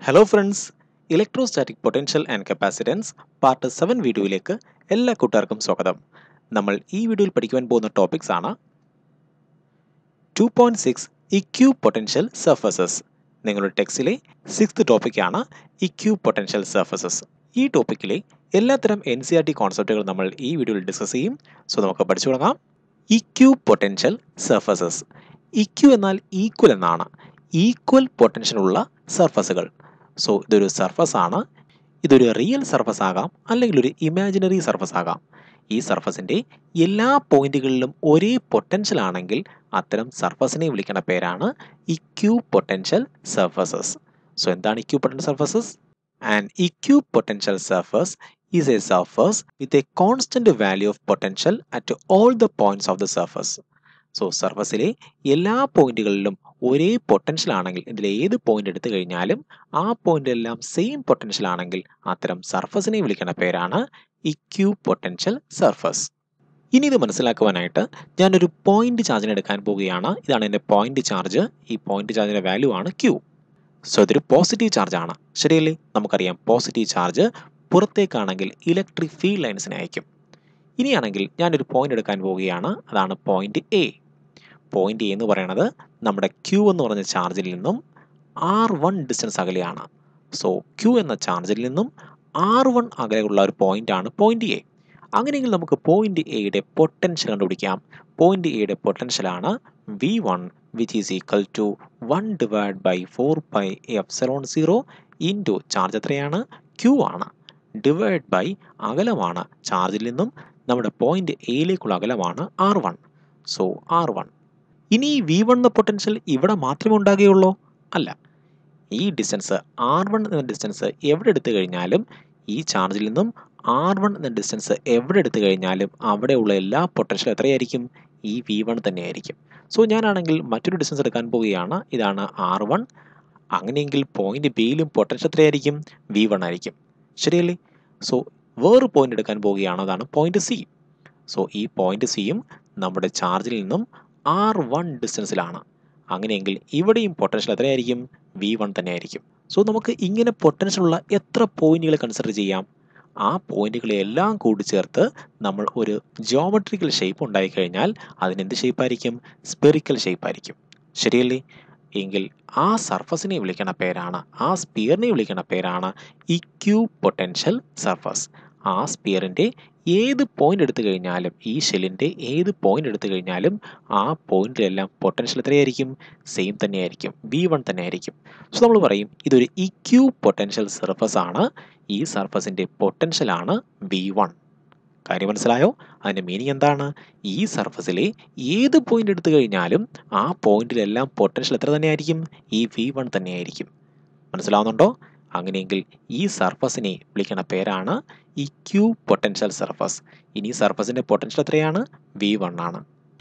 hello friends electrostatic potential and capacitance part seven വീഡിയോയിലേക്ക് എല്ലാ കൂട്ടുകാർക്കും സ്വാഗതം നമ്മൾ ഈ വീഡിയോയിൽ പഠിക്കുവാൻ പോകുന്ന ടോപ്പിക്സ് ആണ് two point six equipotential surfaces നിങ്ങളുടെ ടെക്സ്റ്റിലെ സിക്സ്ത് ടോപ്പിക്കാണ് ഇക്യൂ പൊട്ടൻഷ്യൽ സർഫസസ് ഈ ടോപ്പിക്കിലെ എല്ലാത്തരം എൻ സി ആർ ടി കോൺസെപ്റ്റുകൾ നമ്മൾ ഈ വീഡിയോയിൽ ഡിസ്കസ് ചെയ്യും സോ നമുക്ക് പഠിച്ചു തുടങ്ങാം ഇക്യൂ പൊട്ടൻഷ്യൽ സർഫസസ് ഇക്യൂ എന്നാൽ ഈക്വൽ എന്നാണ് ഈക്വൽ പൊട്ടൻഷ്യൽ ഉള്ള സർഫസുകൾ സോ ഇതൊരു സർഫസ് ആണ് ഇതൊരു റിയൽ സർഫസ് ആകാം അല്ലെങ്കിൽ ഒരു ഇമാജിനറി സർഫസ് ആകാം ഈ സർഫസിൻ്റെ എല്ലാ പോയിന്റുകളിലും ഒരേ പൊട്ടൻഷ്യൽ ആണെങ്കിൽ അത്തരം സർഫസിനെ വിളിക്കുന്ന പേരാണ് ഇക്യൂ പൊട്ടൻഷ്യൽ സർഫസസ് സോ എന്താണ് equipotential surfaces and equipotential surface is a surface with a constant value of potential at all the points of the surface so സർഫസിലെ എല്ലാ പോയിന്റുകളിലും ഒരേ പൊട്ടൻഷ്യൽ ആണെങ്കിൽ ഇതിൽ ഏത് പോയിന്റ് എടുത്തു കഴിഞ്ഞാലും ആ പോയിന്റിലെല്ലാം സെയിം പൊട്ടൻഷ്യൽ ആണെങ്കിൽ അത്തരം സർഫസിനെ വിളിക്കുന്ന പേരാണ് ഇക്യൂ പൊട്ടൻഷ്യൽ സർഫസ് ഇനി ഇത് മനസ്സിലാക്കുവാനായിട്ട് ഞാനൊരു പോയിന്റ് ചാർജിന് എടുക്കാൻ പോവുകയാണ് ഇതാണ് എൻ്റെ പോയിന്റ് ചാർജ് ഈ പോയിന്റ് ചാർജിൻ്റെ വാല്യൂ ആണ് ക്യൂ സോ ഇതൊരു പോസിറ്റീവ് ചാർജ് ആണ് ശരിയല്ലേ നമുക്കറിയാം പോസിറ്റീവ് ചാർജ് പുറത്തേക്കാണെങ്കിൽ ഇലക്ട്രിക് ഫീൽഡ് ലൈൻസിനെ അയക്കും ഇനിയാണെങ്കിൽ ഞാനൊരു പോയിന്റ് എടുക്കാൻ പോവുകയാണ് അതാണ് പോയിന്റ് എ പോയിന്റ് എ എന്ന് പറയുന്നത് നമ്മുടെ ക്യൂ എന്ന് പറഞ്ഞ ചാർജിൽ നിന്നും ആർ വൺ ഡിസ്റ്റൻസ് അകലെയാണ് സോ ക്യൂ എന്ന ചാർജിൽ നിന്നും ആർ വൺ അകലെയുള്ള ഒരു പോയിന്റ് ആണ് പോയിന്റ് എ അങ്ങനെയെങ്കിൽ നമുക്ക് പോയിന്റ് എയുടെ പൊട്ടൻഷ്യൽ കണ്ടുപിടിക്കാം പോയിന്റ് എയുടെ പൊട്ടൻഷ്യലാണ് V one which is equal to one divide by four by epsilon zero into charge എത്രയാണ് ക്യൂ ആണ് ഡിവൈഡ് ബൈ അകലമാണ് ചാർജിൽ നിന്നും നമ്മുടെ പോയിന്റ് എയിലേക്കുള്ള അകലമാണ് R one so R one ഇനി ഈ വി വൺ എന്ന പൊട്ടൻഷ്യൽ ഇവിടെ മാത്രമേ ഉണ്ടാകുകയുള്ളൂ അല്ല ഈ ഡിസ്റ്റൻസ് ആർ വൺ എന്ന ഡിസ്റ്റൻസ് എവിടെ എടുത്തു കഴിഞ്ഞാലും ഈ ചാർജിൽ നിന്നും ആർ വൺ എന്ന ഡിസ്റ്റൻസ് എവിടെ എടുത്തു കഴിഞ്ഞാലും അവിടെയുള്ള എല്ലാ പൊട്ടൻഷ്യൽ എത്രയായിരിക്കും ഈ വി വൺ തന്നെയായിരിക്കും സോ ഞാനാണെങ്കിൽ മറ്റൊരു ഡിസ്റ്റൻസ് എടുക്കാൻ പോവുകയാണ് ഇതാണ് ആർ വൺ അങ്ങനെയെങ്കിൽ പോയിന്റ് ബിയിലും പൊട്ടൻഷ്യൽ എത്രയായിരിക്കും വി വൺ ആയിരിക്കും ശരിയല്ലേ സോ വേറൊരു പോയിന്റ് എടുക്കാൻ പോവുകയാണ് അതാണ് പോയിന്റ് സി സോ ഈ പോയിന്റ് സിയും നമ്മുടെ ചാർജിൽ നിന്നും ആർ വൺ ഡിസ്റ്റൻസിലാണ് അങ്ങനെയെങ്കിൽ ഇവിടെയും പൊട്ടൻഷ്യൽ എത്രയായിരിക്കും വി വൺ തന്നെയായിരിക്കും സോ നമുക്ക് ഇങ്ങനെ പൊട്ടൻഷ്യൽ ഉള്ള എത്ര പോയിന്റുകൾ കൺസിഡർ ചെയ്യാം ആ പോയിന്റുകളെ എല്ലാം കൂടി ചേർത്ത് നമ്മൾ ഒരു ജോമെട്രിക്കൽ ഷേപ്പ് ഉണ്ടായി കഴിഞ്ഞാൽ അതിന് എന്ത് ഷേപ്പായിരിക്കും സ്പെറിക്കൽ ഷേപ്പായിരിക്കും ശരിയല്ലേ എങ്കിൽ ആ സർഫസിനെ വിളിക്കുന്ന പേരാണ് ആ സ്പിയറിനെ വിളിക്കുന്ന പേരാണ് ഇക്യൂ പൊട്ടൻഷ്യൽ സർഫസ് ആ സ്പിയറിൻ്റെ ഏത് പോയിന്റ് എടുത്തു കഴിഞ്ഞാലും ഈ ഷെല്ലിൻ്റെ ഏത് പോയിന്റ് എടുത്തു കഴിഞ്ഞാലും ആ പോയിന്റിലെല്ലാം പൊട്ടൻഷ്യൽ എത്രയായിരിക്കും സെയിം തന്നെയായിരിക്കും വി വൺ തന്നെയായിരിക്കും സോ നമ്മൾ പറയും ഇതൊരു ഇക്യൂ പൊട്ടൻഷ്യൽ സർഫസ് ആണ് ഈ സർഫസിൻ്റെ പൊട്ടൻഷ്യൽ ആണ് വി വൺ കാര്യം മനസ്സിലായോ അതിൻ്റെ മീനിങ് എന്താണ് ഈ സർഫസിലെ ഏത് പോയിന്റ് എടുത്തു കഴിഞ്ഞാലും ആ പോയിന്റിലെല്ലാം പൊട്ടൻഷ്യൽ എത്ര തന്നെയായിരിക്കും ഈ വി വൺ തന്നെയായിരിക്കും മനസ്സിലാവുന്നുണ്ടോ അങ്ങനെയെങ്കിൽ ഈ സർഫസിനെ വിളിക്കുന്ന പേരാണ് ഈ ക്യൂ പൊട്ടൻഷ്യൽ സർഫസ് ഇനി സർഫസിൻ്റെ പൊട്ടൻഷ്യൽ എത്രയാണ് വി വൺ ആണ്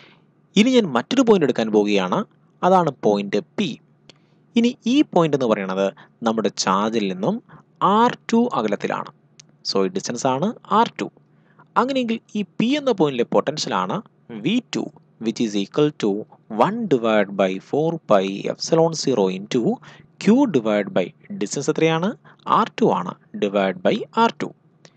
ഇനി ഞാൻ മറ്റൊരു പോയിന്റ് എടുക്കാൻ പോവുകയാണ് അതാണ് പോയിന്റ് പി ഇനി ഈ പോയിന്റ് എന്ന് പറയുന്നത് നമ്മുടെ ചാർജിൽ നിന്നും ആർ ടു അകലത്തിലാണ് സോ ഈ ഡിസ്റ്റൻസ് ആണ് ആർ ടു അങ്ങനെയെങ്കിൽ ഈ പി എന്ന പോയിന്റിലെ പൊട്ടൻഷ്യലാണ് V two which is equal to one divide by four by epsilon zero into Q divide by distance എത്രയാണ് ആർ ടു ആണ് ഡിവൈഡ് ബൈ ആർ ടു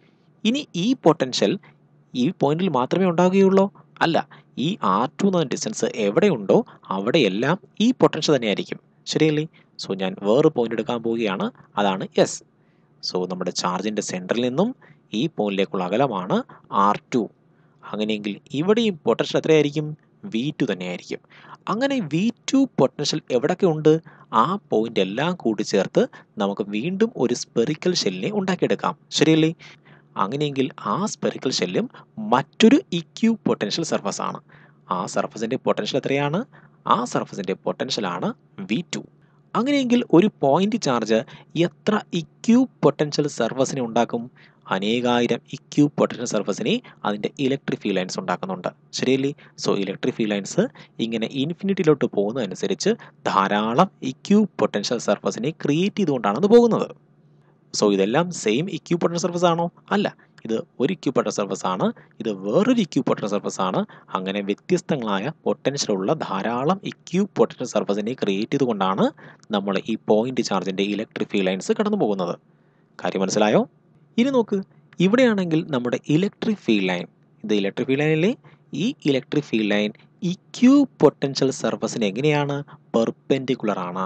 ഇനി ഈ പൊട്ടൻഷ്യൽ ഈ പോയിന്റിൽ മാത്രമേ ഉണ്ടാകുകയുള്ളൂ അല്ല ഈ ആർ ടു എന്ന ഡിസ്റ്റൻസ് എവിടെയുണ്ടോ അവിടെയെല്ലാം ഈ പൊട്ടൻഷ്യൽ തന്നെയായിരിക്കും ശരിയല്ലേ സോ ഞാൻ വേറെ പോയിന്റ് എടുക്കാൻ പോവുകയാണ് അതാണ് എസ് സോ നമ്മുടെ ചാർജിൻ്റെ സെൻറ്ററിൽ നിന്നും ഈ പോയിന്റിലേക്കുള്ള അകലമാണ് ആർ ടു അങ്ങനെയെങ്കിൽ ഇവിടെയും പൊട്ടൻഷ്യൽ എത്രയായിരിക്കും വി ടു തന്നെയായിരിക്കും അങ്ങനെ വി ടു പൊട്ടൻഷ്യൽ എവിടെയൊക്കെ ഉണ്ട് ആ പോയിന്റ് എല്ലാം കൂടി ചേർത്ത് നമുക്ക് വീണ്ടും ഒരു സ്പെറിക്കൽ ഷെല്ലിനെ ഉണ്ടാക്കിയെടുക്കാം ശരിയല്ലേ അങ്ങനെയെങ്കിൽ ആ സ്പെറിക്കൽ ഷെല്ലും മറ്റൊരു ഇക്യൂ പൊട്ടൻഷ്യൽ സർഫസ് ആണ് ആ സർഫസിൻ്റെ പൊട്ടൻഷ്യൽ എത്രയാണ് ആ സർഫസിൻ്റെ പൊട്ടൻഷ്യലാണ് വി ടു അങ്ങനെയെങ്കിൽ ഒരു പോയിന്റ് ചാർജ് എത്ര ഇക്യൂ പൊട്ടൻഷ്യൽ സർഫസിനെ ഉണ്ടാക്കും അനേകായിരം ഇക്യൂ പൊട്ടൻഷ്യൽ സർഫസിനെ അതിൻ്റെ ഇലക്ട്രിക് ഫീൽഡ് ലൈൻസ് ഉണ്ടാക്കുന്നുണ്ട് ശരിയല്ലേ സോ ഇലക്ട്രിക് ഫീൽഡ് ലൈൻസ് ഇങ്ങനെ ഇൻഫിനിറ്റിയിലോട്ട് പോകുന്നതനുസരിച്ച് ധാരാളം ഇക്യൂ പൊട്ടൻഷ്യൽ സർഫസിനെ ക്രിയേറ്റ് ചെയ്തുകൊണ്ടാണ് അത് പോകുന്നത് സോ ഇതെല്ലാം സെയിം ഇക്യൂ പൊട്ടൻഷ്യൽ സർഫസ് ആണോ അല്ല ഇത് ഒരു ഇക്യൂ പൊട്ടൻഷ്യൽ സർഫസ് ആണ് ഇത് വേറൊരു ഇക്യൂ പൊട്ടൻഷ്യൽ സർഫസ് ആണ് അങ്ങനെ വ്യത്യസ്തങ്ങളായ പൊട്ടൻഷ്യലുള്ള ധാരാളം ഇക്യൂ പൊട്ടൻഷ്യൽ സർഫസിനെ ക്രിയേറ്റ് ചെയ്തുകൊണ്ടാണ് നമ്മൾ ഈ പോയിന്റ് ചാർജിൻ്റെ ഇലക്ട്രിക് ഫീൽഡ് ലൈൻസ് കടന്നു പോകുന്നത് കാര്യം മനസ്സിലായോ ഇനി നോക്ക് ഇവിടെയാണെങ്കിൽ നമ്മുടെ ഇലക്ട്രിക് ഫീൽഡ് ലൈൻ ഇത് ഇലക്ട്രിക് ഫീൽഡ് ലൈനിലെ ഈ electric field line equipotential സർഫസിന് എങ്ങനെയാണ് പെർപെൻഡിക്കുലർ ആണ്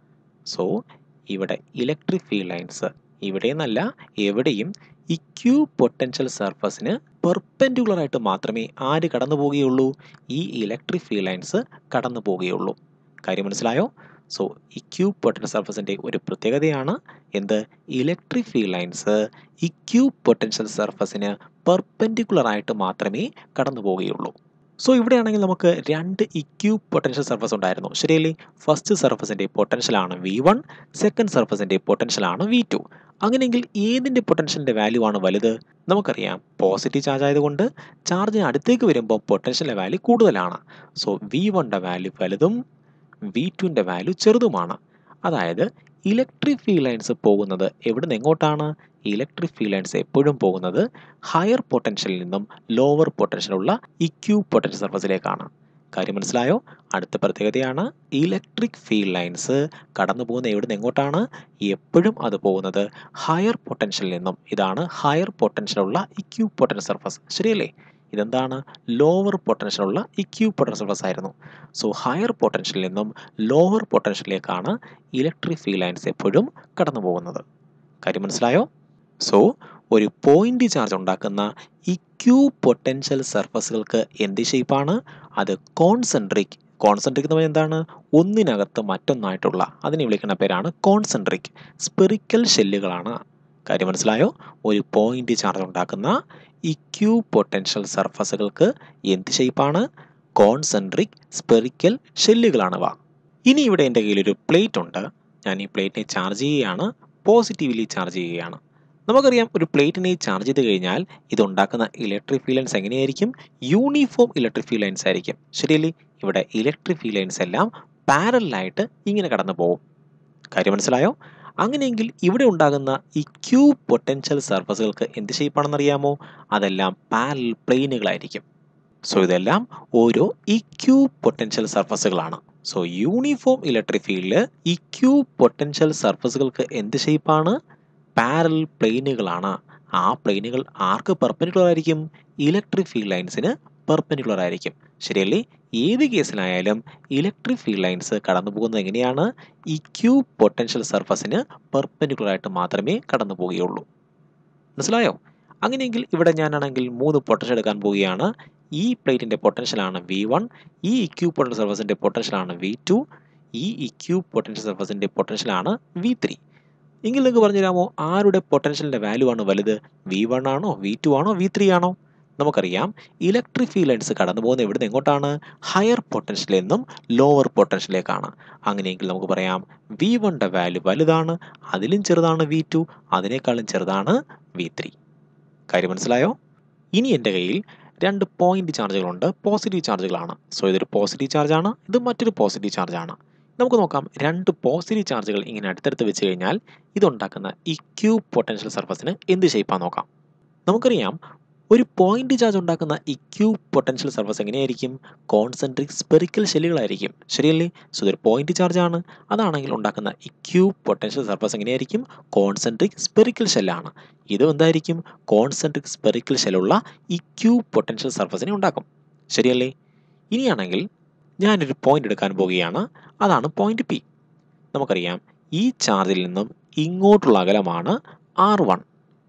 സോ ഇവിടെ ഇലക്ട്രിക് ഫീൽഡ് ലൈൻസ് ഇവിടെ നിന്നല്ല എവിടെയും ഇക്യൂ പൊട്ടൻഷ്യൽ സർഫസിന് പെർപെൻഡിക്കുലർ ആയിട്ട് മാത്രമേ ആര് കടന്നു പോവുകയുള്ളൂ ഈ ഇലക്ട്രിക് ഫീൽഡ് ലൈൻസ് കടന്നു പോവുകയുള്ളൂ കാര്യം മനസ്സിലായോ സോ ഇക്യൂ പൊട്ടൻഷ്യൽ സർഫസിൻ്റെ ഒരു പ്രത്യേകതയാണ് എന്ത് electric field lines equipotential സർഫസിന് പെർപെൻഡിക്കുലർ ആയിട്ട് മാത്രമേ കടന്നു പോവുകയുള്ളൂ സോ ഇവിടെയാണെങ്കിൽ നമുക്ക് രണ്ട് ഇക്യൂ പൊട്ടൻഷ്യൽ സർഫസ് ഉണ്ടായിരുന്നു ശരിയല്ലേ ഫസ്റ്റ് സർഫസിൻ്റെ പൊട്ടൻഷ്യലാണ് വി വൺ സെക്കൻഡ് സർഫസിൻ്റെ പൊട്ടൻഷ്യലാണ് വി ടു അങ്ങനെയെങ്കിൽ ഏതിൻ്റെ പൊട്ടൻഷ്യലിൻ്റെ വാല്യൂ ആണ് വലുത് നമുക്കറിയാം പോസിറ്റീവ് ചാർജ് ആയതുകൊണ്ട് ചാർജിന് അടുത്തേക്ക് വരുമ്പോൾ പൊട്ടൻഷ്യലിൻ്റെ വാല്യൂ കൂടുതലാണ് സോ വി വണ്ടെ വാല്യൂ വലുതും വി ടുവിൻ്റെ വാല്യൂ ചെറുതുമാണ് അതായത് ഇലക്ട്രിക് ഫീൽഡ് ലൈൻസ് പോകുന്നത് എവിടുന്ന് എങ്ങോട്ടാണ് ഇലക്ട്രിക് ഫീൽഡ് ലൈൻസ് എപ്പോഴും പോകുന്നത് ഹയർ പൊട്ടൻഷ്യലിൽ നിന്നും ലോവർ പൊട്ടൻഷ്യലുള്ള ഇക്യൂ പൊട്ടൻഷ്യൽ സർഫസിലേക്കാണ് കാര്യം മനസ്സിലായോ അടുത്ത പ്രത്യേകതയാണ് ഇലക്ട്രിക് ഫീൽഡ് ലൈൻസ് കടന്നു പോകുന്ന എവിടുന്ന് എങ്ങോട്ടാണ് എപ്പോഴും അത് പോകുന്നത് ഹയർ പൊട്ടൻഷ്യലിൽ നിന്നും ഇതാണ് ഹയർ പൊട്ടൻഷ്യലുള്ള ഇക്യൂ പൊട്ടൻഷ്യൽ സർഫസ് ശരിയല്ലേ ഇതെന്താണ് ലോവർ പൊട്ടൻഷ്യലുള്ള ഇക്യൂ പൊട്ടൻഷ്യൽ സർഫസ് ആയിരുന്നു സോ ഹയർ പൊട്ടൻഷ്യലിൽ നിന്നും ലോവർ പൊട്ടൻഷ്യലിലേക്കാണ് ഇലക്ട്രിക് ഫീൽഡ് ലൈൻസ് എപ്പോഴും കടന്നു പോകുന്നത് കാര്യം മനസ്സിലായോ സോ ഒരു പോയിന്റ് ചാർജ് ഉണ്ടാക്കുന്ന ഇക്യൂ പൊട്ടൻഷ്യൽ സർഫസുകൾക്ക് എന്ത് ഷേപ്പാണ് അത് കോൺസെൻട്രിക് കോൺസെൻട്രിക് എന്ന് പറഞ്ഞാൽ എന്താണ് ഒന്നിനകത്ത് മറ്റൊന്നായിട്ടുള്ള അതിനെ വിളിക്കുന്ന പേരാണ് കോൺസെൻട്രിക് സ്പെറിക്കൽ ഷെല്ലുകളാണ് കാര്യം മനസ്സിലായോ ഒരു പോയിന്റ് ചാർജ് ഉണ്ടാക്കുന്ന ഇക്യൂ പൊട്ടൻഷ്യൽ സർഫസുകൾക്ക് എന്ത് ഷേപ്പാണ് കോൺസെൻട്രിക് സ്പെറിക്കൽ ഷെല്ലുകളാണവ ഇനി ഇവിടെ എൻ്റെ കയ്യിൽ ഒരു പ്ലേറ്റ് ഉണ്ട് ഞാൻ ഈ പ്ലേറ്റിനെ ചാർജ് ചെയ്യുകയാണ് പോസിറ്റീവ്ലി ചാർജ് ചെയ്യുകയാണ് നമുക്കറിയാം ഒരു പ്ലേറ്റിനെ ചാർജ് ചെയ്ത് കഴിഞ്ഞാൽ ഇതുണ്ടാക്കുന്ന ഇലക്ട്രിക് ഫീൽഡ് ലൈൻസ് എങ്ങനെയായിരിക്കും യൂണിഫോം ഇലക്ട്രിക് ഫീൽഡ് ലൈൻസ് ആയിരിക്കും ശരിയല്ലേ ഇവിടെ ഇലക്ട്രിക് ഫീൽഡ് ലൈൻസ് എല്ലാം പാരലായിട്ട് ഇങ്ങനെ കടന്നു പോകും കാര്യം മനസ്സിലായോ അങ്ങനെയെങ്കിൽ ഇവിടെ ഉണ്ടാകുന്ന ഈ ക്യൂ പൊട്ടൻഷ്യൽ സർഫസുകൾക്ക് എന്ത് ഷേപ്പാണെന്ന് അറിയാമോ അതെല്ലാം പാരൽ പ്ലെയിനുകളായിരിക്കും സോ ഇതെല്ലാം ഓരോ ഇക്യൂ പൊട്ടൻഷ്യൽ സർഫസുകളാണ് സോ യൂണിഫോം ഇലക്ട്രിക് ഫീൽഡിൽ ഇക്യൂ പൊട്ടൻഷ്യൽ സർഫസുകൾക്ക് എന്ത് ഷേപ്പാണ് പാരൽ പ്ലെയിനുകളാണ് ആ പ്ലെയിനുകൾ ആർക്ക് പെർപ്പനിക്കുലർ ആയിരിക്കും ഇലക്ട്രിക് ഫീൽഡ് ലൈൻസിന് പെർപ്പനിക്കുലർ ആയിരിക്കും ശരിയല്ലേ ഏത് കേസിലായാലും ഇലക്ട്രിക് ഫീൽഡ് ലൈൻസ് കടന്നു പോകുന്നത് എങ്ങനെയാണ് ഇക്യൂ പൊട്ടൻഷ്യൽ സർഫസിന് പെർപ്പനിക്കുലർ ആയിട്ട് മാത്രമേ കടന്നു പോവുകയുള്ളൂ മനസ്സിലായോ അങ്ങനെയെങ്കിൽ ഇവിടെ ഞാനാണെങ്കിൽ മൂന്ന് പൊട്ടൻഷ്യൽ എടുക്കാൻ പോവുകയാണ് ഈ പ്ലേറ്റിൻ്റെ പൊട്ടൻഷ്യലാണ് വി വൺ ഈ ഇക്യൂ പൊട്ടൻഷ്യൽ സർഫസിൻ്റെ പൊട്ടൻഷ്യലാണ് വി ടു ഈ ഇക്യൂ പൊട്ടൻഷ്യൽ സർഫസിൻ്റെ പൊട്ടൻഷ്യലാണ് വി ത്രീ എങ്കിൽ നിങ്ങൾക്ക് പറഞ്ഞു തരാമോ ആരുടെ പൊട്ടൻഷ്യലിൻ്റെ വാല്യൂ ആണ് വലുത് വി വൺ ആണോ വി ടു ആണോ വി ത്രീ ആണോ നമുക്കറിയാം ഇലക്ട്രിക് ഫീൽഡ് ലൈൻസ് കടന്നു പോകുന്ന ഇവിടുന്ന് എങ്ങോട്ടാണ് ഹയർ പൊട്ടൻഷ്യലിൽ നിന്നും ലോവർ പൊട്ടൻഷ്യലിലേക്കാണ് അങ്ങനെയെങ്കിൽ നമുക്ക് പറയാം വി വണ്ടെ വാല്യൂ വലുതാണ് അതിലും ചെറുതാണ് വി ടു അതിനേക്കാളും ചെറുതാണ് വി ത്രീ കാര്യം മനസ്സിലായോ ഇനി എൻ്റെ കയ്യിൽ രണ്ട് പോയിന്റ് ചാർജുകളുണ്ട് പോസിറ്റീവ് ചാർജുകളാണ് സോ ഇതൊരു പോസിറ്റീവ് ചാർജാണ് ഇത് മറ്റൊരു പോസിറ്റീവ് ചാർജാണ് നമുക്ക് നോക്കാം രണ്ട് പോസിറ്റീവ് ചാർജുകൾ ഇങ്ങനെ അടുത്തടുത്ത് വെച്ച് കഴിഞ്ഞാൽ ഇതുണ്ടാക്കുന്ന ഈ ക്യൂ പൊട്ടൻഷ്യൽ സർഫസിന് എന്ത് ഷേപ്പാന്ന് നോക്കാം നമുക്കറിയാം ഒരു പോയിന്റ് ചാർജ് ഉണ്ടാക്കുന്ന ഇക്യൂ പൊട്ടൻഷ്യൽ സർഫസ് എങ്ങനെയായിരിക്കും കോൺസെൻട്രിക് സ്പെറിക്കൽ ഷെല്ലുകളായിരിക്കും ശരിയല്ലേ സോ ഇതൊരു പോയിന്റ് ചാർജ് ആണ് അതാണെങ്കിൽ ഉണ്ടാക്കുന്ന ഇക്യൂ പൊട്ടൻഷ്യൽ സർഫസ് എങ്ങനെയായിരിക്കും കോൺസെൻട്രിക് സ്പെറിക്കൽ ഷെല്ലാണ് ഇത് എന്തായിരിക്കും കോൺസെൻട്രിക് സ്പെറിക്കൽ ഷെല്ലുള്ള ഇക്യൂ പൊട്ടൻഷ്യൽ സർഫസിനെ ഉണ്ടാക്കും ശരിയല്ലേ ഇനിയാണെങ്കിൽ ഞാനൊരു പോയിന്റ് എടുക്കാൻ പോവുകയാണ് അതാണ് പോയിന്റ് പി നമുക്കറിയാം ഈ ചാർജിൽ നിന്നും ഇങ്ങോട്ടുള്ള അകലമാണ് ആർ വൺ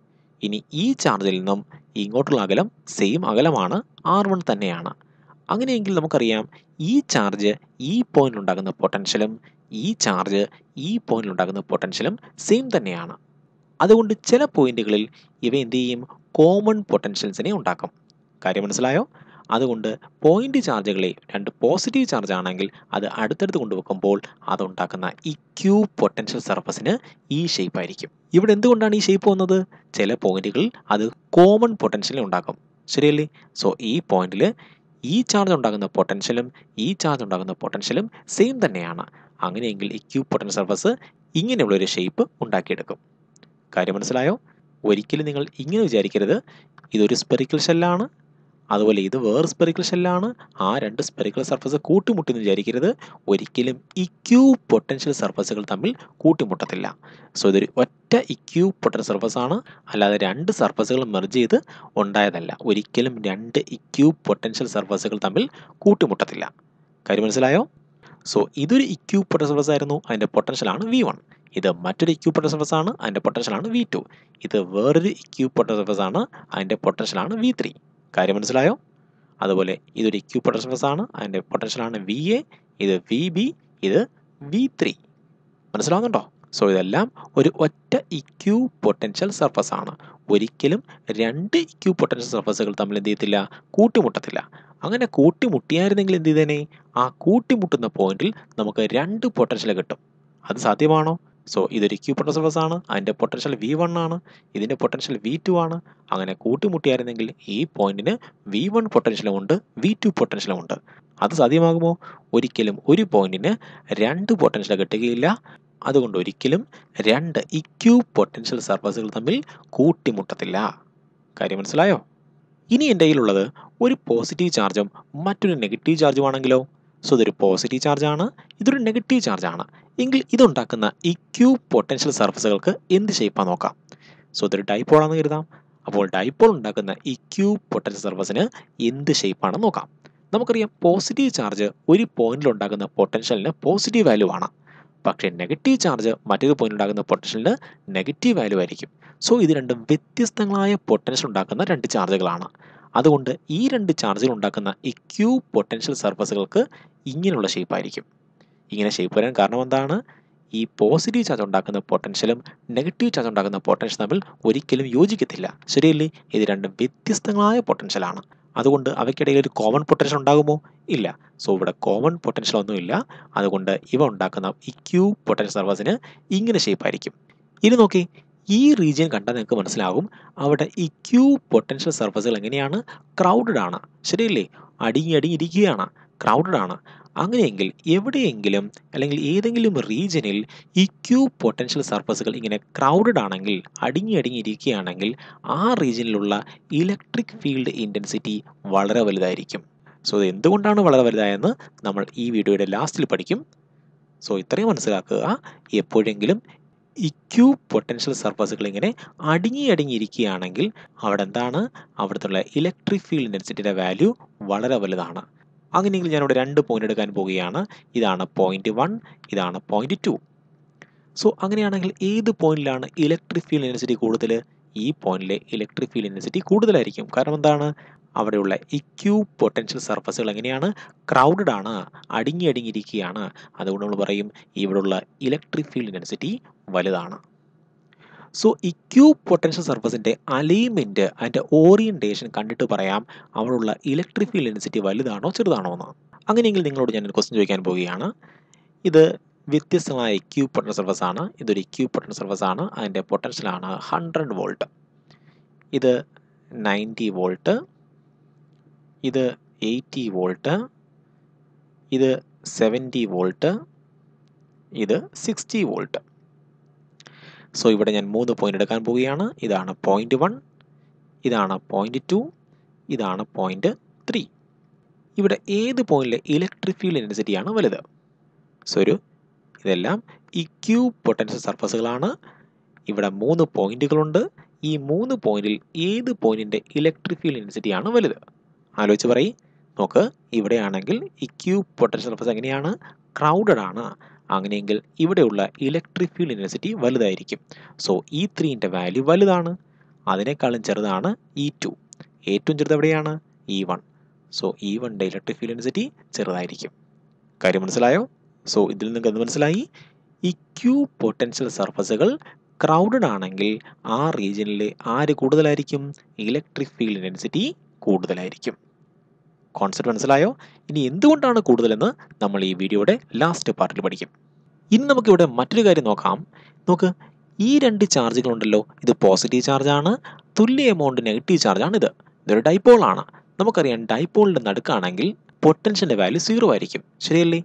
ഇനി ഈ ചാർജിൽ നിന്നും ഇങ്ങോട്ടുള്ള അകലം സെയിം അകലമാണ് ആർ വൺ തന്നെയാണ് അങ്ങനെയെങ്കിൽ നമുക്കറിയാം ഈ ചാർജ് ഈ പോയിന്റിൽ ഉണ്ടാകുന്ന പൊട്ടൻഷ്യലും ഈ ചാർജ് ഈ പോയിന്റിൽ ഉണ്ടാകുന്ന പൊട്ടൻഷ്യലും സെയിം തന്നെയാണ് അതുകൊണ്ട് ചില പോയിന്റുകളിൽ ഇവ എന്ത് ചെയ്യും കോമൺ പൊട്ടൻഷ്യൽസിനെ ഉണ്ടാക്കും കാര്യം മനസ്സിലായോ അതുകൊണ്ട് പോയിന്റ് ചാർജുകളെ രണ്ട് പോസിറ്റീവ് ചാർജ് ആണെങ്കിൽ അത് അടുത്തടുത്ത് കൊണ്ടുവെക്കുമ്പോൾ അതുണ്ടാക്കുന്ന ഈ ക്യൂ പൊട്ടൻഷ്യൽ സർഫസിന് ഈ ഷേപ്പ് ആയിരിക്കും ഇവിടെ എന്തുകൊണ്ടാണ് ഈ ഷേപ്പ് വന്നത് ചില പോയിന്റുകളിൽ അത് കോമൺ പൊട്ടൻഷ്യലിനെ ഉണ്ടാക്കും ശരിയല്ലേ സോ ഈ പോയിന്റിൽ ഈ ചാർജ് ഉണ്ടാകുന്ന പൊട്ടൻഷ്യലും ഈ ചാർജ് ഉണ്ടാകുന്ന പൊട്ടൻഷ്യലും സെയിം തന്നെയാണ് അങ്ങനെയെങ്കിൽ ഈ ക്യൂ പൊട്ടൻഷ്യൽ സർഫസ് ഇങ്ങനെയുള്ള ഒരു ഷേപ്പ് ഉണ്ടാക്കിയെടുക്കും കാര്യം മനസ്സിലായോ ഒരിക്കലും നിങ്ങൾ ഇങ്ങനെ വിചാരിക്കരുത് ഇതൊരു സ്പെറിക്കൽ ഷെല്ലാണ് അതുപോലെ ഇത് വേറെ സ്പെറിക്കൽ ഷെല്ലാണ് ആ രണ്ട് സ്പെറിക്കൽ സർഫസ് കൂട്ടിമുട്ടി എന്ന് വിചാരിക്കരുത് ഒരിക്കലും ഇക്യൂ പൊട്ടൻഷ്യൽ സർഫസുകൾ തമ്മിൽ കൂട്ടിമുട്ടത്തില്ല സോ ഇതൊരു ഒറ്റ ഇക്യൂ പൊട്ടൻഷ്യൽ സർഫസ് ആണ് അല്ലാതെ രണ്ട് സർഫസുകൾ മെർജ് ചെയ്ത് ഉണ്ടായതല്ല ഒരിക്കലും രണ്ട് ഇക്യൂ പൊട്ടൻഷ്യൽ സർഫസുകൾ തമ്മിൽ കൂട്ടിമുട്ടത്തില്ല കാര്യം മനസ്സിലായോ സോ ഇതൊരു ഇക്യൂ പൊട്ടൻഷ്യൽ സർഫസ് ആയിരുന്നു അതിൻ്റെ പൊട്ടൻഷ്യലാണ് വി വൺ ഇത് മറ്റൊരു ഇക്യൂ പൊട്ടൻഷ്യൽ സർഫസ് ആണ് അതിൻ്റെ പൊട്ടൻഷ്യലാണ് വി ടു ഇത് വേറൊരു ഇക്യൂ പൊട്ടൻഷ്യൽ സർഫസ് ആണ് അതിൻ്റെ പൊട്ടൻഷ്യലാണ് വി ത്രീ കാര്യം മനസ്സിലായോ അതുപോലെ ഇതൊരു ഇക്യൂ പൊട്ടൻഷ്യൽ സർഫസ് ആണ് അതിൻ്റെ പൊട്ടൻഷ്യലാണ് വി എ ഇത് വി ബി ഇത് വി ത്രീ മനസ്സിലാവുന്നുണ്ടോ സോ ഇതെല്ലാം ഒരു ഒറ്റ ഇക്യൂ പൊട്ടൻഷ്യൽ സർഫസ് ആണ് ഒരിക്കലും രണ്ട് ഇക്യൂ പൊട്ടൻഷ്യൽ സർഫസുകൾ തമ്മിൽ എന്ത് ചെയ്യത്തില്ല കൂട്ടിമുട്ടത്തില്ല അങ്ങനെ കൂട്ടിമുട്ടിയായിരുന്നെങ്കിൽ എന്ത് ചെയ്തേനെ ആ കൂട്ടിമുട്ടുന്ന പോയിന്റിൽ നമുക്ക് രണ്ട് പൊട്ടൻഷ്യൽ കിട്ടും അത് സാധ്യമാണോ സോ ഇതൊരു ഇക്യൂ പൊട്ടൻഷ്യൽ സർഫസ് ആണ് അതിൻ്റെ പൊട്ടൻഷ്യൽ വി വൺ ആണ് ഇതിൻ്റെ പൊട്ടൻഷ്യൽ വി ടു ആണ് അങ്ങനെ കൂട്ടിമുട്ടിയായിരുന്നെങ്കിൽ ഈ പോയിന്റിന് വി വൺ പൊട്ടൻഷ്യലും ഉണ്ട് വി ടു പൊട്ടൻഷ്യലും ഉണ്ട് അത് സാധ്യമാകുമോ ഒരിക്കലും ഒരു പോയിന്റിന് രണ്ട് പൊട്ടൻഷ്യൽ കിട്ടുകയില്ല അതുകൊണ്ട് ഒരിക്കലും രണ്ട് ഇക്യൂ പൊട്ടൻഷ്യൽ സർഫസുകൾ തമ്മിൽ കൂട്ടിമുട്ടത്തില്ല കാര്യം മനസ്സിലായോ ഇനി എൻ്റെ കയ്യിലുള്ളത് ഒരു പോസിറ്റീവ് ചാർജും മറ്റൊരു നെഗറ്റീവ് ചാർജും ആണെങ്കിലോ സോ ഇതൊരു പോസിറ്റീവ് ചാർജാണ് ഇതൊരു നെഗറ്റീവ് ചാർജാണ് എങ്കിൽ ഇതുണ്ടാക്കുന്ന ഇക്യൂ പൊട്ടൻഷ്യൽ സർഫസുകൾക്ക് എന്ത് ഷേപ്പാണ് നോക്കാം സോ ഇതൊരു ഡൈപ്പോളാണെന്ന് കരുതാം അപ്പോൾ ഡൈപ്പോൾ ഉണ്ടാക്കുന്ന ഇക്യൂ പൊട്ടൻഷ്യൽ സർഫസിന് എന്ത് ഷേപ്പാണെന്ന് നോക്കാം നമുക്കറിയാം പോസിറ്റീവ് ചാർജ് ഒരു പോയിന്റിൽ ഉണ്ടാക്കുന്ന പൊട്ടൻഷ്യലിന് പോസിറ്റീവ് വാല്യൂ ആണ് പക്ഷേ നെഗറ്റീവ് ചാർജ് മറ്റൊരു പോയിന്റ് ഉണ്ടാക്കുന്ന പൊട്ടൻഷ്യലിന് നെഗറ്റീവ് വാല്യൂ ആയിരിക്കും സോ ഇത് രണ്ടും വ്യത്യസ്തങ്ങളായ പൊട്ടൻഷ്യൽ ഉണ്ടാക്കുന്ന രണ്ട് ചാർജുകളാണ് അതുകൊണ്ട് ഈ രണ്ട് ചാർജുകൾ ഉണ്ടാക്കുന്ന ഇക്യൂ പൊട്ടൻഷ്യൽ സർഫസുകൾക്ക് ഇങ്ങനെയുള്ള ഷേപ്പ് ആയിരിക്കും ഇങ്ങനെ ഷേപ്പ് വരാൻ കാരണം എന്താണ് ഈ പോസിറ്റീവ് ചാർജ് ഉണ്ടാക്കുന്ന പൊട്ടൻഷ്യലും നെഗറ്റീവ് ചാർജ് ഉണ്ടാക്കുന്ന പൊട്ടൻഷ്യൽ തമ്മിൽ ഒരിക്കലും യോജിക്കത്തില്ല ശരിയല്ലേ ഇത് രണ്ടും വ്യത്യസ്തങ്ങളായ പൊട്ടൻഷ്യലാണ് അതുകൊണ്ട് അവയ്ക്കിടയിൽ ഒരു കോമൺ പൊട്ടൻഷ്യൽ ഉണ്ടാകുമോ ഇല്ല സോ ഇവിടെ കോമൺ പൊട്ടൻഷ്യൽ ഒന്നുമില്ല അതുകൊണ്ട് ഇവ ഉണ്ടാക്കുന്ന ഇക്യൂ പൊട്ടൻഷ്യൽ സർഫസിന് ഇങ്ങനെ ഷേപ്പ് ആയിരിക്കും ഇനി നോക്കി ഈ റീജിയൻ കണ്ടാൽ നിങ്ങൾക്ക് മനസ്സിലാകും അവിടെ ഇക്യൂ പൊട്ടൻഷ്യൽ സർഫസുകൾ എങ്ങനെയാണ് ക്രൗഡഡ് ആണ് ശരിയല്ലേ അടിങ്ങി അടിങ്ങിയിരിക്കുകയാണ് ക്രൗഡഡ് ആണ് അങ്ങനെയെങ്കിൽ എവിടെയെങ്കിലും അല്ലെങ്കിൽ ഏതെങ്കിലും റീജിയനിൽ ഇക്യൂ പൊട്ടൻഷ്യൽ സർഫസുകൾ ഇങ്ങനെ ക്രൗഡഡ് ആണെങ്കിൽ അടിങ്ങി അടിങ്ങിയിരിക്കുകയാണെങ്കിൽ ആ റീജിയനിലുള്ള ഇലക്ട്രിക് ഫീൽഡ് ഇൻറ്റൻസിറ്റി വളരെ വലുതായിരിക്കും സോ ഇത് എന്തുകൊണ്ടാണ് വളരെ വലുതായെന്ന് നമ്മൾ ഈ വീഡിയോയുടെ ലാസ്റ്റിൽ പഠിക്കും സോ ഇത്രയും മനസ്സിലാക്കുക എപ്പോഴെങ്കിലും ഇക്യൂ പൊട്ടൻഷ്യൽ സർഫസുകൾ ഇങ്ങനെ അടിങ്ങി അടിങ്ങിയിരിക്കുകയാണെങ്കിൽ അവിടെ എന്താണ് അവിടുത്തെ ഇലക്ട്രിക് ഫീൽഡ് ഇൻറ്റൻസിറ്റിയുടെ വാല്യൂ വളരെ വലുതാണ് അങ്ങനെയെങ്കിൽ ഞാനിവിടെ രണ്ട് പോയിന്റ് എടുക്കാൻ പോവുകയാണ് ഇതാണ് പോയിന്റ് വൺ ഇതാണ് പോയിന്റ് ടു സോ അങ്ങനെയാണെങ്കിൽ ഏത് പോയിന്റിലാണ് ഇലക്ട്രിക് ഫീൽഡ് ഇൻറ്റൻസിറ്റി കൂടുതൽ ഈ പോയിന്റിലെ ഇലക്ട്രിക് ഫീൽഡ് ഇൻറ്റൻസിറ്റി കൂടുതലായിരിക്കും കാരണം എന്താണ് അവിടെയുള്ള ഇക്യൂ പൊട്ടൻഷ്യൽ സർഫസുകൾ എങ്ങനെയാണ് ക്രൗഡഡ് ആണ് അടിങ്ങി അടിങ്ങിയിരിക്കുകയാണ് അതുകൊണ്ട് നമ്മൾ പറയും ഇവിടെയുള്ള ഇലക്ട്രിക് ഫീൽഡ് ഇൻറ്റൻസിറ്റി വലുതാണ് സോ ഇക്യൂ പൊട്ടൻഷ്യൽ സർഫസിൻ്റെ അലൈൻമെൻറ്റ് അതിൻ്റെ ഓറിയൻറ്റേഷൻ കണ്ടിട്ട് പറയാം അവിടെയുള്ള ഇലക്ട്രിക് ഫീൽഡ് ഇൻറ്റൻസിറ്റി വലുതാണോ ചെറുതാണോ എന്ന് അങ്ങനെയെങ്കിൽ നിങ്ങളോട് ഞാനൊരു ക്വസ്റ്റ്യൻ ചോദിക്കാൻ പോവുകയാണ് ഇത് വ്യത്യസ്തമായ ഇക്യൂ പൊട്ടൻഷ്യൽ സർഫസ് ആണ് ഇതൊരു ഇക്യൂ പൊട്ടൻഷ്യൽ സർഫസ് ആണ് അതിൻ്റെ പൊട്ടൻഷ്യലാണ് ഹൺഡ്രഡ് വോൾട്ട് ഇത് നയൻറ്റി വോൾട്ട് ഇത് എയ്റ്റി വോൾട്ട് ഇത് സെവൻറ്റി വോൾട്ട് ഇത് സിക്സ്റ്റി വോൾട്ട് സോ ഇവിടെ ഞാൻ മൂന്ന് പോയിന്റ് എടുക്കാൻ പോവുകയാണ് ഇതാണ് പോയിന്റ് വൺ ഇതാണ് പോയിന്റ് ടു ഇതാണ് പോയിന്റ് ത്രീ ഇവിടെ ഏത് പോയിന്റിലെ ഇലക്ട്രിക് ഫീൽഡ് ഇൻറ്റൻസിറ്റിയാണ് വലുത് സോ ഒരു ഇതെല്ലാം ഇക്യൂ പൊട്ടൻഷ്യൽ സർഫസുകളാണ് ഇവിടെ മൂന്ന് പോയിന്റുകളുണ്ട് ഈ മൂന്ന് പോയിന്റിൽ ഏത് പോയിന്റിൻ്റെ ഇലക്ട്രിക് ഫീൽഡ് ഇൻറ്റൻസിറ്റിയാണ് വലുത് ആലോചിച്ച് പറയും നോക്ക് ഇവിടെയാണെങ്കിൽ ഇക്യൂ പൊട്ടൻഷ്യൽ സർഫസ് എങ്ങനെയാണ് ക്രൗഡഡ് ആണ് അങ്ങനെയെങ്കിൽ ഇവിടെയുള്ള ഇലക്ട്രിക് ഫീൽഡ് ഇൻറ്റൻസിറ്റി വലുതായിരിക്കും സോ ഇ ത്രീൻ്റെ വാല്യൂ വലുതാണ് അതിനേക്കാളും ചെറുതാണ് ഇ ടു ഏറ്റവും ചെറുത് എവിടെയാണ് ഇ വൺ സോ ഇ വണ്ണിൻ്റെ ഇലക്ട്രിക് ഫീൽഡ് ഇൻറ്റൻസിറ്റി ചെറുതായിരിക്കും കാര്യം മനസ്സിലായോ സോ ഇതിൽ നിങ്ങൾക്ക് എന്ത് മനസ്സിലായി ഇക്യൂ പൊട്ടൻഷ്യൽ സർഫസുകൾ ക്രൗഡഡ് ആണെങ്കിൽ ആ റീജിയനിൽ ആര് കൂടുതലായിരിക്കും ഇലക്ട്രിക് ഫീൽഡ് ഇൻറ്റൻസിറ്റി കൂടുതലായിരിക്കും കോൺസെപ്റ്റ് മനസ്സിലായോ ഇനി എന്തുകൊണ്ടാണ് കൂടുതലെന്ന് നമ്മൾ ഈ വീഡിയോയുടെ ലാസ്റ്റ് പാർട്ടിൽ പഠിക്കും ഇനി നമുക്കിവിടെ മറ്റൊരു കാര്യം നോക്കാം നോക്ക് ഈ രണ്ട് ചാർജുകളുണ്ടല്ലോ ഇത് പോസിറ്റീവ് ചാർജാണ് തുല്യ എമൗണ്ട് നെഗറ്റീവ് ചാർജാണ് ഇത് ഇതൊരു ഡൈപോൾ ആണ് നമുക്കറിയാം ഡൈപോളിൻ്റെ നടുക്കാണെങ്കിൽ പൊട്ടൻഷ്യൻ്റെ വാല്യൂ സീറോ ആയിരിക്കും ശരിയല്ലേ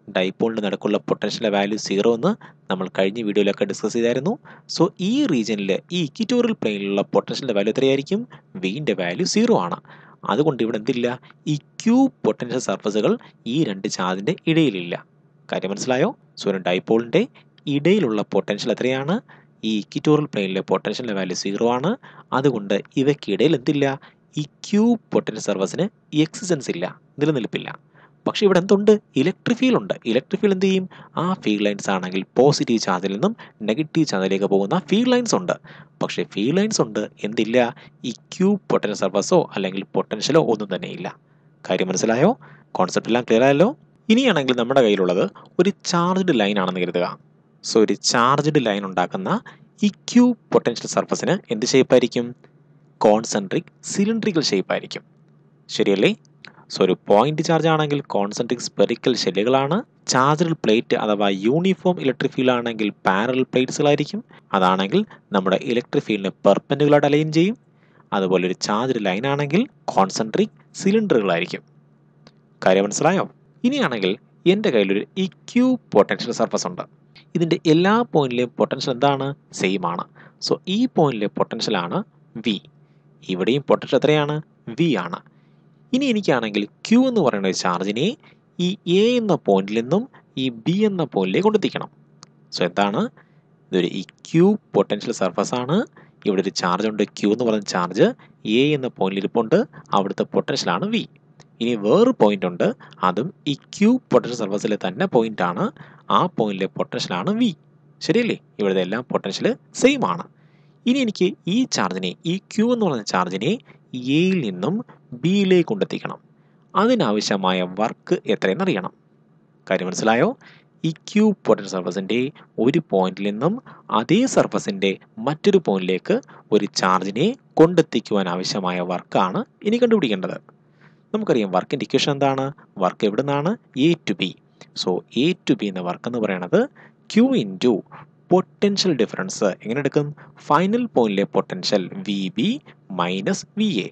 ഡൈപോളിൻ്റെ നടുക്കുള്ള പൊട്ടൻഷ്യൽ വാല്യൂ സീറോ എന്ന് നമ്മൾ കഴിഞ്ഞ വീഡിയോയിലൊക്കെ ഡിസ്കസ് ചെയ്തായിരുന്നു സോ ഈ റീജിയനിൽ ഈ ഇക്വിറ്റോറിയൽ പ്ലെയിനിലുള്ള പൊട്ടൻഷ്യലിൻ്റെ വാല്യൂ എത്രയായിരിക്കും വിൻ്റെ വാല്യൂ സീറോ ആണ് അതുകൊണ്ട് ഇവിടെ എന്തില്ല ഈ ക്യൂ പൊട്ടൻഷ്യൽ സർഫസുകൾ ഈ രണ്ട് ചാർജിൻ്റെ ഇടയിലില്ല കാര്യം മനസ്സിലായോ സോ ഒരു ഡൈപോളിൻ്റെ ഇടയിലുള്ള പൊട്ടൻഷ്യൽ എത്രയാണ് ഈ ഇക്വിറ്റോറിയൽ പ്ലെയിനിലെ പൊട്ടൻഷ്യലിൻ്റെ വാല്യൂ സീറോ ആണ് അതുകൊണ്ട് ഇവയ്ക്കിടയിൽ എന്തില്ല ഈ ക്യൂ പൊട്ടൻഷ്യൽ സർഫസിന് എക്സിസ്റ്റൻസ് ഇല്ല നിലനിൽപ്പില്ല പക്ഷേ ഇവിടെ എന്തുണ്ട് ഇലക്ട്രിക് ഫീൽഡ് ഉണ്ട് ഇലക്ട്രിക് ഫീൽഡ് എന്ത് ചെയ്യും ആ ഫീൽഡ് ലൈൻസ് ആണെങ്കിൽ പോസിറ്റീവ് ചാർജിൽ നിന്നും നെഗറ്റീവ് ചാർജിലേക്ക് പോകുന്ന ഫീൽഡ് ലൈൻസ് ഉണ്ട് പക്ഷേ ഫീൽഡ് ലൈൻസ് ഉണ്ട് എന്തില്ല ഈ ക്യൂ പൊട്ടൻഷ്യൽ സർഫസോ അല്ലെങ്കിൽ പൊട്ടൻഷ്യലോ ഒന്നും തന്നെ ഇല്ല കാര്യം മനസ്സിലായോ കോൺസെപ്റ്റ് എല്ലാം ക്ലിയർ ആയല്ലോ ഇനിയാണെങ്കിൽ നമ്മുടെ കയ്യിലുള്ളത് ഒരു ചാർജ്ഡ് ലൈൻ ആണെന്ന് കരുതുക സോ ഒരു ചാർജ്ഡ് ലൈൻ ഉണ്ടാക്കുന്ന ഈ ക്യൂ പൊട്ടൻഷ്യൽ സർഫസിന് എന്ത് ഷേപ്പായിരിക്കും കോൺസെൻട്രിക് സിലിണ്ട്രിക്കൽ ഷേപ്പായിരിക്കും ശരിയല്ലേ സോ ഒരു പോയിന്റ് ചാർജ് ആണെങ്കിൽ കോൺസെൻട്രിക് സ്പെറിക്കൽ ഷെല്ലുകളാണ് ചാർജഡ് പ്ലേറ്റ് അഥവാ യൂണിഫോം ഇലക്ട്രിക് ഫീൽഡ് ആണെങ്കിൽ പാരൽ പ്ലേറ്റ്സുകളായിരിക്കും അതാണെങ്കിൽ നമ്മുടെ ഇലക്ട്രിക് ഫീൽഡിന് പെർപ്പൻഡിക്കുലർ അലൈൻ ചെയ്യും അതുപോലെ ഒരു ചാർജ്ഡ് ലൈൻ ആണെങ്കിൽ കോൺസെൻട്രിക് സിലിണ്ടറുകളായിരിക്കും കാര്യം മനസ്സിലായോ ഇനിയാണെങ്കിൽ എൻ്റെ കയ്യിലൊരു ഇക്യൂ പൊട്ടൻഷ്യൽ സർഫസ് ഉണ്ട് ഇതിൻ്റെ എല്ലാ പോയിന്റിലെയും പൊട്ടൻഷ്യൽ എന്താണ് സെയിം ആണ് സോ ഈ പോയിന്റിലെ പൊട്ടൻഷ്യലാണ് വി ഇവിടെയും പൊട്ടൻഷ്യൽ എത്രയാണ് വി ആണ് ഇനി എനിക്കാണെങ്കിൽ ക്യൂ എന്ന് പറയുന്ന ഒരു ചാർജിനെ ഈ എ എന്ന പോയിന്റിൽ നിന്നും ഈ ബി എന്ന പോയിന്റിലേക്ക് കൊണ്ടെത്തിക്കണം സോ എന്താണ് ഇതൊരു ഈ ക്യൂ പൊട്ടൻഷ്യൽ സർഫസ് ആണ് ഇവിടെ ഒരു ചാർജ് ഉണ്ട് ക്യൂ എന്ന് പറയുന്ന ചാർജ് എ എന്ന പോയിന്റിൽ ഇരിപ്പുണ്ട് അവിടുത്തെ പൊട്ടൻഷ്യലാണ് വി ഇനി വേറൊരു പോയിന്റ് ഉണ്ട് അതും ഈ ക്യൂ പൊട്ടൻഷ്യൽ സർഫസിലെ തന്നെ പോയിന്റ് ആണ് ആ പോയിന്റിലെ പൊട്ടൻഷ്യലാണ് വി ശരിയല്ലേ ഇവിടുത്തെ എല്ലാം പൊട്ടൻഷ്യൽ സെയിം ആണ് ഇനി എനിക്ക് ഈ ചാർജിനെ ഈ ക്യൂ എന്ന് പറയുന്ന ചാർജിനെ എയിൽ നിന്നും ബിയിലേക്ക് കൊണ്ടെത്തിക്കണം അതിനാവശ്യമായ വർക്ക് എത്രയെന്ന് അറിയണം കാര്യം മനസ്സിലായോ ഈ ക്യൂ പൊട്ടൻഷ്യൽ സർഫസിൻ്റെ ഒരു പോയിന്റിൽ നിന്നും അതേ സർഫസിൻ്റെ മറ്റൊരു പോയിന്റിലേക്ക് ഒരു ചാർജിനെ കൊണ്ടെത്തിക്കുവാൻ ആവശ്യമായ വർക്കാണ് ഇനി കണ്ടുപിടിക്കേണ്ടത് നമുക്കറിയാം വർക്കിൻ്റെ ഇക്വേഷൻ എന്താണ് വർക്ക് എവിടെ നിന്നാണ് A to B so A to B എന്ന വർക്ക് എന്ന് പറയുന്നത് Q into potential difference എങ്ങനെ എടുക്കും ഫൈനൽ പോയിന്റിലെ potential V B minus V A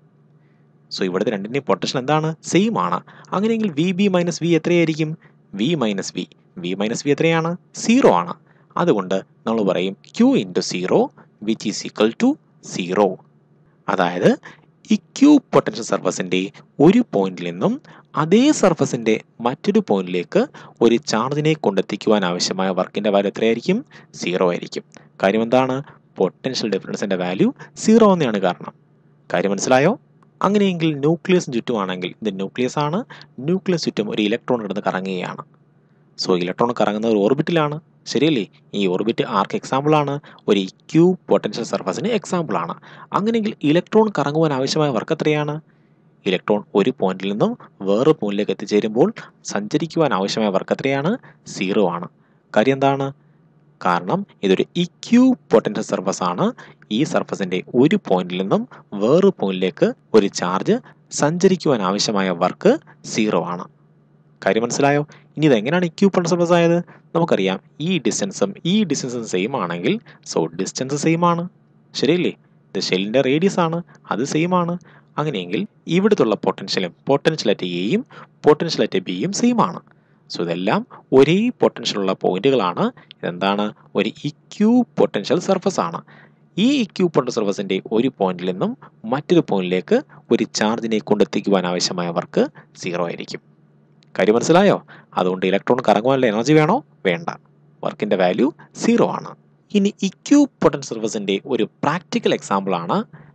so ഇവിടുത്തെ രണ്ടിൻ്റെയും പൊട്ടൻഷ്യൽ എന്താണ് സെയിം ആണ് അങ്ങനെയെങ്കിൽ വി ബി മൈനസ് വി എത്രയായിരിക്കും V minus V V minus V എത്രയാണ് സീറോ ആണ് അതുകൊണ്ട് നമ്മൾ പറയും Q into zero which is equal to zero അതായത് ഈ ക്യൂ പൊട്ടൻഷ്യൽ സർഫസിൻ്റെ ഒരു പോയിന്റിൽ നിന്നും അതേ സർഫസിൻ്റെ മറ്റൊരു പോയിന്റിലേക്ക് ഒരു ചാർജിനെ കൊണ്ടെത്തിക്കുവാൻ ആവശ്യമായ വർക്കിൻ്റെ വാല്യൂ എത്രയായിരിക്കും സീറോ ആയിരിക്കും കാര്യം എന്താണ് പൊട്ടൻഷ്യൽ ഡിഫറൻസിൻ്റെ വാല്യൂ സീറോ എന്നാണ് കാരണം കാര്യം മനസ്സിലായോ അങ്ങനെയെങ്കിൽ ന്യൂക്ലിയസ് ചുറ്റുമാണെങ്കിൽ ഇത് ന്യൂക്ലിയസ് ആണ് ന്യൂക്ലിയസ് ചുറ്റും ഒരു ഇലക്ട്രോൺ കിടന്ന് കറങ്ങുകയാണ് സോ ഇലക്ട്രോൺ കറങ്ങുന്ന ഒരു ഓർബിറ്റിലാണ് ശരിയല്ലേ ഈ ഓർബിറ്റ് ആർക്ക് എക്സാമ്പിൾ ആണ് ഒരു ക്യൂ പൊട്ടൻഷ്യൽ സർഫസിന് എക്സാമ്പിൾ ആണ് അങ്ങനെയെങ്കിൽ ഇലക്ട്രോൺ കറങ്ങുവാൻ ആവശ്യമായ വർക്ക് എത്രയാണ് ഇലക്ട്രോൺ ഒരു പോയിന്റിൽ നിന്നും വേറെ പോയിന്റിലേക്ക് എത്തിച്ചേരുമ്പോൾ സഞ്ചരിക്കുവാൻ ആവശ്യമായ വർക്ക് എത്രയാണ് സീറോ ആണ് കാര്യം എന്താണ് കാരണം ഇതൊരു ഇക്യൂ പൊട്ടൻഷ്യൽ സർഫസ് ആണ് ഈ സർഫസിൻ്റെ ഒരു പോയിന്റിൽ നിന്നും വേറെ പോയിന്റിലേക്ക് ഒരു ചാർജ് സഞ്ചരിക്കുവാൻ ആവശ്യമായ വർക്ക് സീറോ ആണ് കാര്യം മനസ്സിലായോ ഇനി ഇത് എങ്ങനെയാണ് ഇക്യൂ പൊട്ടൻഷ്യൽ സർഫസ് ആയത് നമുക്കറിയാം ഈ ഡിസ്റ്റൻസും ഈ ഡിസ്റ്റൻസും സെയിം ആണെങ്കിൽ സോ ഡിസ്റ്റൻസ് സെയിം ആണ് ശരിയല്ലേ ഇത് ഷെല്ലിൻ്റെ റേഡിയസ് ആണ് അത് സെയിം ആണ് അങ്ങനെയെങ്കിൽ ഇവിടുത്തുള്ള പൊട്ടൻഷ്യലും പൊട്ടൻഷ്യലറ്റ് എയും പൊട്ടൻഷ്യലറ്റ് ബിയും സെയിം ആണ് സോ ഇതെല്ലാം ഒരേ പൊട്ടൻഷ്യലുള്ള പോയിന്റുകളാണ് ഇതെന്താണ് ഒരു ഇക്യൂ പൊട്ടൻഷ്യൽ സർഫസ് ആണ് ഈ ഇക്യൂ പൊട്ടൻഷ്യൽ സർഫസിൻ്റെ ഒരു പോയിന്റിൽ നിന്നും മറ്റൊരു പോയിന്റിലേക്ക് ഒരു ചാർജിനെ കൊണ്ടെത്തിക്കുവാൻ ആവശ്യമായ വർക്ക് സീറോ ആയിരിക്കും കാര്യം മനസ്സിലായോ അതുകൊണ്ട് ഇലക്ട്രോൺ കറങ്ങുവാനുള്ള എനർജി വേണോ വേണ്ട വർക്കിൻ്റെ വാല്യൂ സീറോ ആണ് ഇനി ഇക്യൂ പൊട്ടൻഷ്യൽ സർഫസിൻ്റെ ഒരു പ്രാക്ടിക്കൽ എക്സാമ്പിൾ ആണ്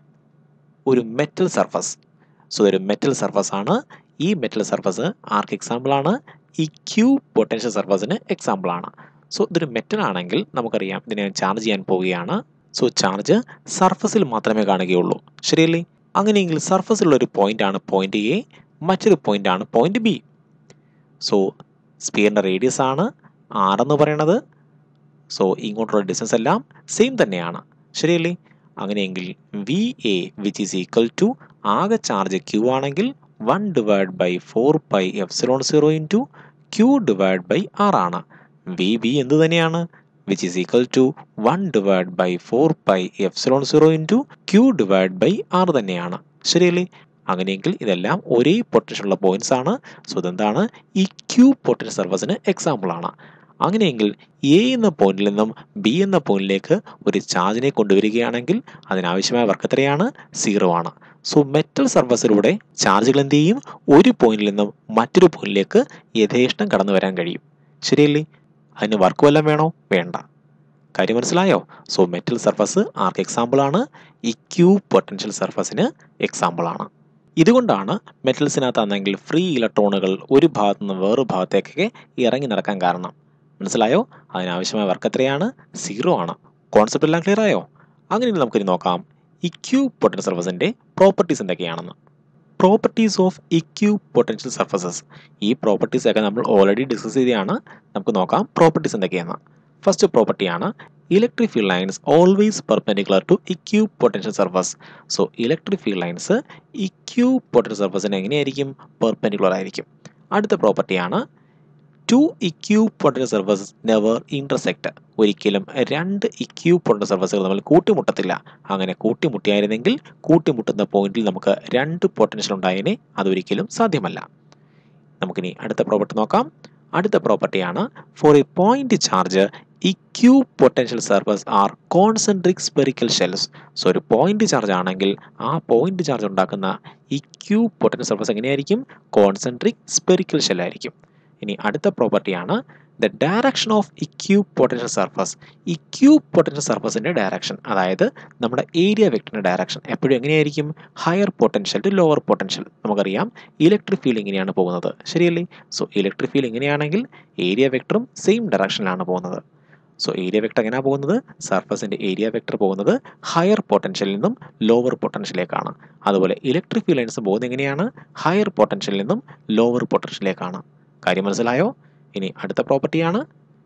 ഒരു മെറ്റൽ സർഫസ് സോ ഒരു മെറ്റൽ സർഫസ് ആണ് ഈ മെറ്റൽ സർഫസ് ആർക്ക് എക്സാമ്പിൾ ആണ് ഈ ക്യൂ പൊട്ടൻഷ്യൽ സർഫസിന് എക്സാമ്പിൾ ആണ് സോ ഇതൊരു മെറ്റൽ ആണെങ്കിൽ നമുക്കറിയാം ഇതിനെ ചാർജ് ചെയ്യാൻ പോവുകയാണ് സോ ചാർജ് സർഫസിൽ മാത്രമേ കാണുകയുള്ളൂ ശരിയല്ലേ അങ്ങനെയെങ്കിൽ സർഫസിലുള്ള ഒരു പോയിന്റ് ആണ് പോയിന്റ് എ മറ്റൊരു പോയിന്റ് ആണ് പോയിന്റ് ബി സോ സ്പിയറിൻ്റെ റേഡിയസ് ആണ് ആർ എന്ന് പറയുന്നത് സോ ഇങ്ങോട്ടുള്ള ഡിസ്റ്റൻസ് എല്ലാം സെയിം തന്നെയാണ് ശരിയല്ലേ അങ്ങനെയെങ്കിൽ V A which is equal to ആകെ ചാർജ് ക്യൂ ആണെങ്കിൽ one divide by four pi epsilon zero into Q divide by R ആണ് വി ബി എന്ത് തന്നെയാണ് which is equal to one divide by four pi epsilon zero into Q divide by R തന്നെയാണ് ശരിയല്ലേ അങ്ങനെയെങ്കിൽ ഇതെല്ലാം ഒരേ potential ഉള്ള points ആണ് സോ ഇതെന്താണ് ഇക്യൂ പൊട്ടൻഷ്യൽ സർഫസിന് എക്സാമ്പിൾ ആണ് അങ്ങനെയെങ്കിൽ എ എന്ന പോയിന്റിൽ നിന്നും ബി എന്ന പോയിന്റിലേക്ക് ഒരു ചാർജിനെ കൊണ്ടുവരികയാണെങ്കിൽ അതിനാവശ്യമായ വർക്ക് എത്രയാണ് സീറോ ആണ് സോ മെറ്റൽ സർഫസിലൂടെ ചാർജുകൾ എന്ത് ചെയ്യും ഒരു പോയിന്റിൽ നിന്നും മറ്റൊരു പോയിന്റിലേക്ക് യഥേഷ്ടം കടന്നു വരാൻ കഴിയും ശരിയല്ലേ അതിന് വർക്ക് വല്ലതും വേണോ വേണ്ട കാര്യം മനസ്സിലായോ സോ മെറ്റൽ സർഫസ് ആർക്ക് എക്സാമ്പിൾ ആണ് ഇക്യൂ പൊട്ടൻഷ്യൽ സർഫസിന് എക്സാമ്പിൾ ആണ് ഇതുകൊണ്ടാണ് മെറ്റൽസിനകത്താണെങ്കിൽ ഫ്രീ ഇലക്ട്രോണുകൾ ഒരു ഭാഗത്തു നിന്ന് വേറൊരു ഭാഗത്തേക്കൊക്കെ ഇറങ്ങി നടക്കാൻ കാരണം മനസ്സിലായോ അതിനാവശ്യമായ വർക്ക് എത്രയാണ് സീറോ ആണ് കോൺസെപ്റ്റ് എല്ലാം ക്ലിയർ ആയോ അങ്ങനെ നമുക്കിനി നോക്കാം ഇക്യൂ പൊട്ടൻഷ്യൽ സർഫസിൻ്റെ പ്രോപ്പർട്ടീസ് എന്തൊക്കെയാണെന്ന് properties of equipotential surfaces ഈ പ്രോപ്പർട്ടീസ് ഒക്കെ നമ്മൾ ഓൾറെഡി ഡിസ്കസ് ചെയ്തതാണ് നമുക്ക് നോക്കാം പ്രോപ്പർട്ടീസ് എന്തൊക്കെയാണ് ഫസ്റ്റ് പ്രോപ്പർട്ടിയാണ് electric field lines always perpendicular to equipotential surface so electric field lines equipotential സർഫസിന് എങ്ങനെയായിരിക്കും പെർപെൻഡിക്കുലർ ആയിരിക്കും അടുത്ത പ്രോപ്പർട്ടിയാണ് two equipotential surface never intersect ഒരിക്കലും രണ്ട് ഇക്യൂ പൊട്ടൻഷ്യൽ സർഫസുകൾ തമ്മിൽ കൂട്ടിമുട്ടത്തില്ല അങ്ങനെ കൂട്ടിമുട്ടിയായിരുന്നെങ്കിൽ കൂട്ടിമുട്ടുന്ന പോയിന്റിൽ നമുക്ക് രണ്ട് പൊട്ടൻഷ്യൽ ഉണ്ടായതിനെ അതൊരിക്കലും സാധ്യമല്ല നമുക്കിനി അടുത്ത പ്രോപ്പർട്ടി നോക്കാം അടുത്ത പ്രോപ്പർട്ടിയാണ് for a point charge equipotential surface are concentric spherical shells so ഒരു പോയിന്റ് ചാർജ് ആണെങ്കിൽ ആ പോയിന്റ് ചാർജ് ഉണ്ടാക്കുന്ന ഇക്യൂ പൊട്ടൻഷ്യൽ സർഫസ് എങ്ങനെയായിരിക്കും കോൺസെൻട്രിക് സ്പെറിക്കൽ ഷെൽ ആയിരിക്കും ഇനി അടുത്ത പ്രോപ്പർട്ടിയാണ് the direction of equipotential surface equipotential സർഫസിൻ്റെ ഡയറക്ഷൻ അതായത് നമ്മുടെ ഏരിയ വെക്ടറിൻ്റെ ഡയറക്ഷൻ എപ്പോഴും എങ്ങനെയായിരിക്കും higher potential to lower potential നമുക്കറിയാം ഇലക്ട്രിക് ഫീൽഡ് ഇങ്ങനെയാണ് പോകുന്നത് ശരിയല്ലേ സോ ഇലക്ട്രിക് ഫീൽഡ് ഇങ്ങനെയാണെങ്കിൽ ഏരിയ വെക്ടറും സെയിം ഡയറക്ഷനിലാണ് പോകുന്നത് സോ ഏരിയ വെക്ടർ എങ്ങനെയാണ് പോകുന്നത് സർഫസിൻ്റെ ഏരിയ വെക്ടർ പോകുന്നത് ഹയർ പൊട്ടൻഷ്യലിൽ നിന്നും ലോവർ പൊട്ടൻഷ്യലിലേക്കാണ് അതുപോലെ ഇലക്ട്രിക് ഫീൽഡ് ലൈൻസ് പോകുന്നത് എങ്ങനെയാണ് ഹയർ പൊട്ടൻഷ്യലിൽ നിന്നും ലോവർ പൊട്ടൻഷ്യലിലേക്കാണ് കാര്യം മനസ്സിലായോ ഇനി അടുത്ത പ്രോപ്പർട്ടിയാണ്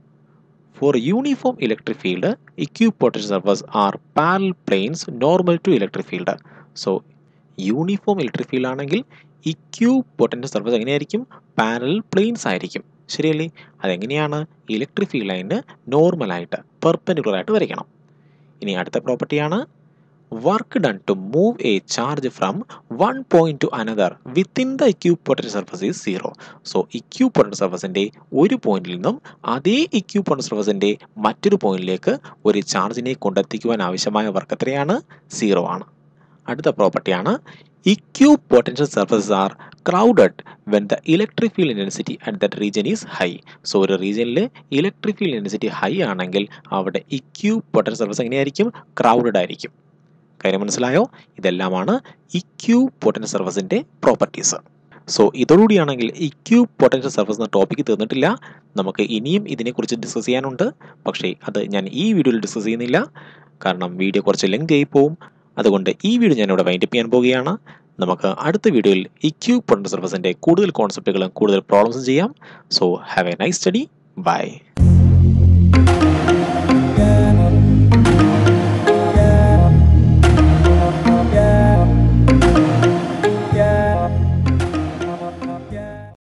for uniform electric field equipotential surface are parallel planes normal to electric field so uniform electric field ആണെങ്കിൽ ഇക്യൂ പൊട്ടൻഷ്യൽ സർഫസ് എങ്ങനെയായിരിക്കും പാരൽ പ്ലെയിൻസ് ആയിരിക്കും ശരിയല്ലേ അതെങ്ങനെയാണ് ഇലക്ട്രിക് ഫീൽഡ് ലൈനിന് നോർമലായിട്ട് പെർപെൻഡിക്കുലർ ആയിട്ട് വരയ്ക്കണം ഇനി അടുത്ത പ്രോപ്പർട്ടിയാണ് work done to move a charge from one point to another within the equipotential surface is zero so equipotential സർഫസിൻ്റെ ഒരു പോയിന്റിൽ നിന്നും അതേ ഇക്യൂ പൊട്ടൻഷ്യൽ സർഫസിൻ്റെ മറ്റൊരു പോയിന്റിലേക്ക് ഒരു ചാർജിനെ കൊണ്ടെത്തിക്കുവാൻ ആവശ്യമായ വർക്ക് എത്രയാണ് സീറോ ആണ് അടുത്ത പ്രോപ്പർട്ടിയാണ് equipotential surfaces are crowded when the electric field intensity at that region is high so ഒരു റീജിയനിൽ ഇലക്ട്രിക് ഫീൽഡ് ഇൻറ്റൻസിറ്റി ഹൈ ആണെങ്കിൽ അവിടെ ഇക്യൂ പൊട്ടൻഷ്യൽ സർഫസ് എങ്ങനെയായിരിക്കും ക്രൗഡഡ് ആയിരിക്കും കാര്യം മനസ്സിലായോ ഇതെല്ലാമാണ് ഇക്യൂ പൊട്ടൻഷ്യൽ സർഫസിൻ്റെ പ്രോപ്പർട്ടീസ് സോ ഇതോടുകൂടിയാണെങ്കിൽ ഇക്യൂ പൊട്ടൻഷ്യൽ സർഫസ് എന്ന ടോപ്പിക്ക് തീർന്നിട്ടില്ല നമുക്ക് ഇനിയും ഇതിനെക്കുറിച്ച് ഡിസ്കസ് ചെയ്യാനുണ്ട് പക്ഷേ അത് ഞാൻ ഈ വീഡിയോയിൽ ഡിസ്കസ് ചെയ്യുന്നില്ല കാരണം വീഡിയോ കുറച്ച് ലെങ്ത് ആയി പോവും അതുകൊണ്ട് ഈ വീഡിയോ ഞാനിവിടെ വൈൻഡപ്പ് ചെയ്യാൻ പോവുകയാണ് നമുക്ക് അടുത്ത വീഡിയോയിൽ ഇക്യൂ പൊട്ടൻഷ്യൽ സർഫസിൻ്റെ കൂടുതൽ കോൺസെപ്റ്റുകളും കൂടുതൽ പ്രോബ്ലംസും ചെയ്യാം so have a nice study by